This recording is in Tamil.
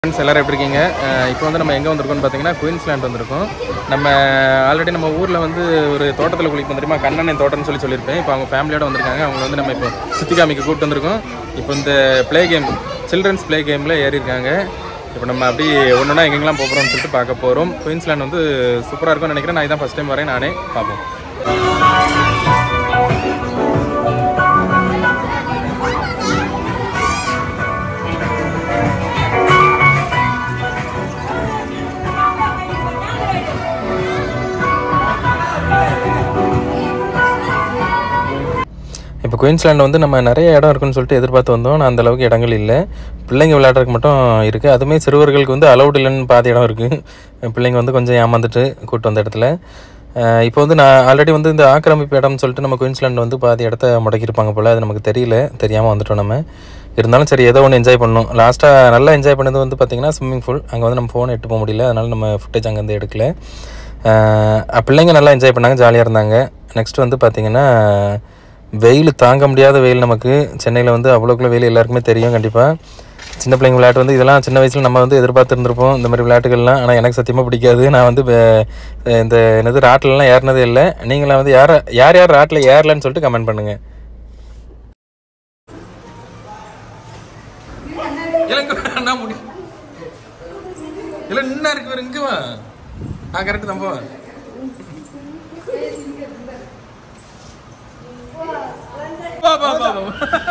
ஃப்ரெண்ட்ஸ் எல்லாரும் எப்படி இருக்கீங்க அஹ் இப்போ வந்து நம்ம எங்கே வந்திருக்கோம்னு பார்த்தீங்கன்னா குயின்ஸ்லேண்ட் வந்திருக்கோம் நம்ம ஆல்ரெடி நம்ம ஊரில் வந்து ஒரு தோட்டத்தில் குளிப்போம் தெரியுமா கண்ணனை தோட்டம்னு சொல்லி சொல்லியிருப்பேன் இப்போ அவங்க ஃபேமிலியோட வந்திருக்காங்க அவங்க வந்து நம்ம இப்போ சுற்றி காமிக்க கூப்பிட்டு வந்திருக்கோம் இப்போ இந்த ப்ளே கேம் சில்ட்ரன்ஸ் ப்ளே கேமில் ஏறி இருக்காங்க இப்போ நம்ம அப்படி ஒன்றுனா எங்கெங்கெல்லாம் போகிறோம்னு சொல்லிட்டு பார்க்க போகிறோம் குயின்ஸ்லேண்ட் வந்து சூப்பராக இருக்கும்னு நினைக்கிறேன் நான் இதான் ஃபஸ்ட் டைம் வரேன் நானே பார்ப்போம் இப்போ குயின்ஸ்லாண்டில் வந்து நம்ம நிறைய இடம் இருக்குன்னு சொல்லிட்டு எதிர்பார்த்து வந்தோம் நான் அந்த அளவுக்கு இடங்கள் இல்லை பிள்ளைங்க விளையாடுறதுக்கு மட்டும் இருக்குது அதுவுமே சிறுவர்களுக்கு வந்து அலௌட் இல்லைன்னு பாதி இடம் இருக்குது பிள்ளைங்க வந்து கொஞ்சம் ஏமாந்துட்டு கூட்டு வந்த இடத்துல அஹ் இப்போ வந்து நான் ஆல்ரெடி வந்து இந்த ஆக்கிரமிப்பு இடம்னு சொல்லிட்டு நம்ம குயின்ஸ்லாண்ட் வந்து பாதி இடத்த முடக்கியிருப்பாங்க போல் அது நமக்கு தெரியல தெரியாமல் வந்துட்டோம் நம்ம இருந்தாலும் சரி ஏதோ ஒன்று என்ஜாய் பண்ணோம் லாஸ்ட்டாக நல்லா என்ஜாய் பண்ணது வந்து பார்த்திங்கன்னா ஸ்விம்மிங் பூல் அங்கே வந்து நம்ம ஃபோன் எட்டு போக முடியல அதனால் நம்ம ஃபுட்டேஜ் அங்கேருந்து எடுக்கல அஹ் பிள்ளைங்க நல்லா என்ஜாய் பண்ணாங்க ஜாலியாக இருந்தாங்க நெக்ஸ்ட் வந்து பார்த்திங்கன்னா வெயில் தாங்க முடியாத வெயில் நமக்கு சென்னையில் வந்து அவ்வளோக்குள்ள வெயில் எல்லாருக்குமே தெரியும் கண்டிப்பாக சின்ன பிள்ளைங்க விளையாட்டு வந்து இதெல்லாம் சின்ன வயசில் நம்ம வந்து எதிர்பார்த்துருந்துருப்போம் இந்த மாதிரி விளையாட்டுகள்லாம் ஆனால் எனக்கு சத்தியமாக பிடிக்காது நான் வந்து வே- இந்த என்னது ராட்டிலலாம் ஏறினதே இல்லை நீங்களாம் வந்து யார் யார் யார் ராட்டில் ஏறலன்னு சொல்லிட்டு கமெண்ட் பண்ணுங்கள் இல்லை முடி இல்லை நின்னா இருக்கு வேறு இங்கே வா ஆ கரெக்டு தம்பா வா வா வா வா